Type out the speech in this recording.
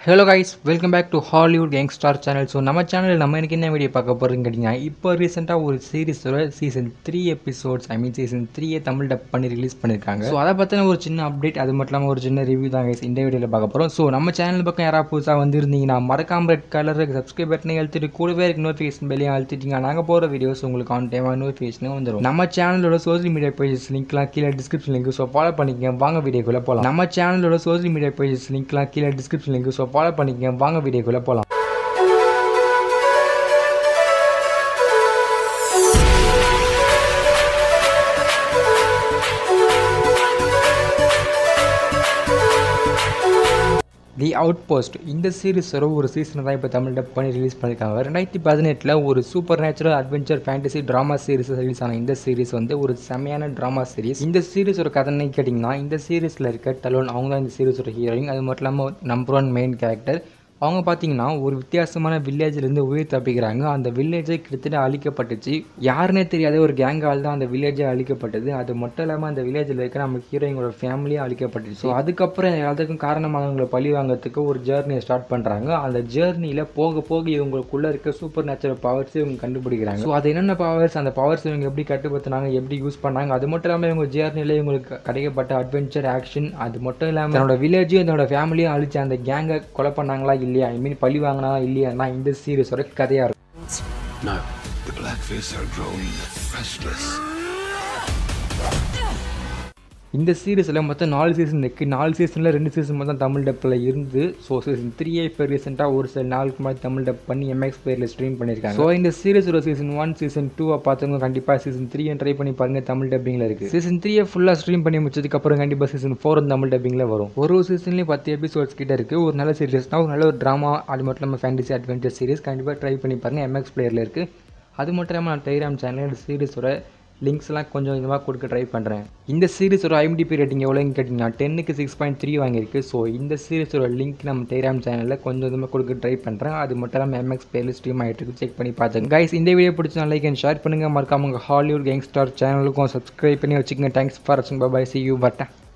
Hello guys welcome back to Hollywood gangster channel so நம்ம சேனலில் நம்ம எனக்கு என்ன வீடியோ பார்க்க போகிறோன்னு கேட்டிங்கன்னா இப்போ ரீசெண்டாக ஒரு சீரிஸோட season three episodes I mean season த்ரீயை தமிழ் டப் பண்ணி ரிலீஸ் பண்ணியிருக்காங்க ஸோ அதை பற்றின ஒரு சின்ன அப்டேட் அது மட்டும் இல்லாமல் ஒரு சின்ன ரிவ்யூ தான் கைஸ் இந்த வீடியோவில் பார்க்க போகிறோம் ஸோ நம்ம சேனல் பக்கம் யாராவது புதுசாக வந்திருந்தீங்கன்னா மறக்காம ரெட் கலருக்கு சப்ஸ்கிரைப் பட்டனை அழுத்திட்டு கூடவே இருக்க நோட்டிஃபிகேஷன் பெல்லையும் அழுத்திட்டீங்க நாங்கள் போகிற வீடியோஸ் உங்களுக்கு ஆன் டைமாக நோட்டிஃபிகேஷனும் வந்துடும் நம்ம சேனலோட சோஷியல் மீடியா பேஜஸ் லிங்க்லாம் கீழே டிஸ்கிரிப்ஷன் லிங்க் ஸோ ஃபாலோ பண்ணிக்கங்க வாங்க வீடியோக்குள்ளே போகலாம் நம்ம சேனலோட சோஷியல் மீடியா பேஜஸ் லிங்க்லாம் கீழே டிஸ்கிரிப்ஷன் லிங்க் ஸோ ஃபாலோ பண்ணிக்கங்க வாங்க வீடியோக்குள்ளே போகலாம் தி அவுட் போஸ்ட் இந்த சீரிஸோட ஒரு சீசனை தான் இப்போ தமிழ் டப் பண்ணி ரிலீஸ் பண்ணியிருக்காங்க ரெண்டாயிரத்தி பதினெட்டில் ஒரு supernatural adventure fantasy drama series release ஆன இந்த சீரிஸ் வந்து ஒரு செமையான ட்ராமா சீரிஸ் இந்த சீரிஸோட கதைன்னு கேட்டிங்கன்னா இந்த சீரிஸில் இருக்க டலோன் அவங்க தான் இந்த சீரிஸோட ஹீரோயின் அது மட்டும் இல்லாமல் நம்பர் ஒன் மெயின் கேரக்டர் அவங்க பார்த்தீங்கன்னா ஒரு வித்தியாசமான வில்லேஜ்லேருந்து உயிர் தப்பிக்கிறாங்க அந்த வில்லேஜே கிட்டத்தட்ட அழிக்கப்பட்டுச்சு யாருன்னே தெரியாத ஒரு கேங்கால் தான் அந்த வில்லேஜே அழிக்கப்பட்டது அது மட்டும் இல்லாமல் அந்த வில்லேஜில் இருக்க நம்ம ஹீரோயினோட ஃபேமிலியும் அழிக்கப்பட்டுச்சு ஸோ அதுக்கப்புறம் எல்லாத்துக்கும் காரணமானவங்களை பழி வாங்குறதுக்கு ஒரு ஜேர்னியை ஸ்டார்ட் பண்ணுறாங்க அந்த ஜேர்னியில் போக போக இவங்களுக்குள்ளே இருக்க சூப்பர் நேச்சுரல் பவர்ஸ் இவங்க கண்டுபிடிக்கிறாங்க ஸோ அது என்னென்ன பவர்ஸ் அந்த பவர்ஸ் இவங்க எப்படி கட்டுப்படுத்தினாங்க எப்படி யூஸ் பண்ணாங்க அது மட்டும் இல்லாமல் இவங்க ஜேர்னியில் இவங்களுக்கு கிடைக்கப்பட்ட அட்வென்ச்சர் ஆக்ஷன் அது மட்டும் இல்லாமல் தன்னோட வில்லேஜையும் தன்னோட ஃபேமிலியும் அழிச்சு அந்த கேங்கை கொலை பண்ணாங்களா இல்லையா ஐ மீன் பழி வாங்கினா இல்லையானா இந்த சீரிஸோட கதையாக இருக்கும் No, the Blackfish are growing restless. இந்த சீரிஸில் மொத்தம் நாலு சீசன் இருக்குது நாலு சீசனில் ரெண்டு சீசன் மொத்தம் தமிழ் டப்பில் இருந்து ஸோ சீசன் த்ரீயே இப்போ ரீசெண்டாக ஒரு சில நாளுக்கு முன்னாடி தமிழ் டப் பண்ணி எம்எக்ஸ் பேரில் ஸ்ட்ரீம் பண்ணியிருக்காங்க ஸோ இந்த சீரிஸோட சீசன் ஒன் சீசன் டூவை பார்த்தவங்க கண்டிப்பாக சீசன் த்ரீயை ட்ரை பண்ணி பாருங்க தமிழ் டப்பிங்கில் இருக்குது சீசன் த்ரீயை ஃபுல்லாக ஸ்ட்ரீம் பண்ணி முடிச்சதுக்கப்புறம் கண்டிப்பாக சீசன் ஃபோர் தமிழ் டப்பிங்கில் வரும் ஒரு ஒரு சீசன்லேயும் பத்து எபிசோட்ஸ் கிட்ட இருக்குது ஒரு நல்ல சீரிஸ்னால் ஒரு நல்ல ஒரு ட்ராமா அது மட்டும் இல்லாமல் ஃபேண்டசி அட்வென்ச்சர் சீரிஸ் கண்டிப்பாக ட்ரை பண்ணி பாருங்கள் எம்எக்ஸ் பிளேயரில் இருக்குது அது மட்டும் இல்லாமல் நான் டெலிகிராம் சேனலில் சீரிஸோட லிங்க்ஸ்லாம் கொஞ்சம் கொஞ்சமாக கொடுக்க ட்ரை பண்ணுறேன் இந்த சீரிஸோட ஐஎம்டிபி ரேட்டிங் எவ்வளோன்னு கேட்டிங்கன்னா டென்னுக்கு சிக்ஸ் பாயிண்ட் த்ரீ வாங்கியிருக்கு ஸோ இந்த சீரிஸோட லிங்க் நம்ம டெலிகிராம் சேனலில் கொஞ்சம் கொஞ்சமாக கொடுக்க ட்ரை பண்ணுறேன் அது மட்டும் இல்லாமல் எம்எக்ஸ் பேரில் ஸ்ட்ரீம் ஆகிட்டு இருக்கு செக் பண்ணி பார்த்துங்க கைஸ் இந்த வீடியோ பிடிச்சா லைக் அண்ட் ஷேர் பண்ணுங்கள் மறக்காம உங்கள் ஹாலிவுட் கேங்ஸ்டார் சேனலுக்கும் சப்ஸ்கிரைப் பண்ணி வச்சுக்கோங்க தேங்க்ஸ் ஃபார் வாட்சிங் பாய் சி யூ பட்டேன்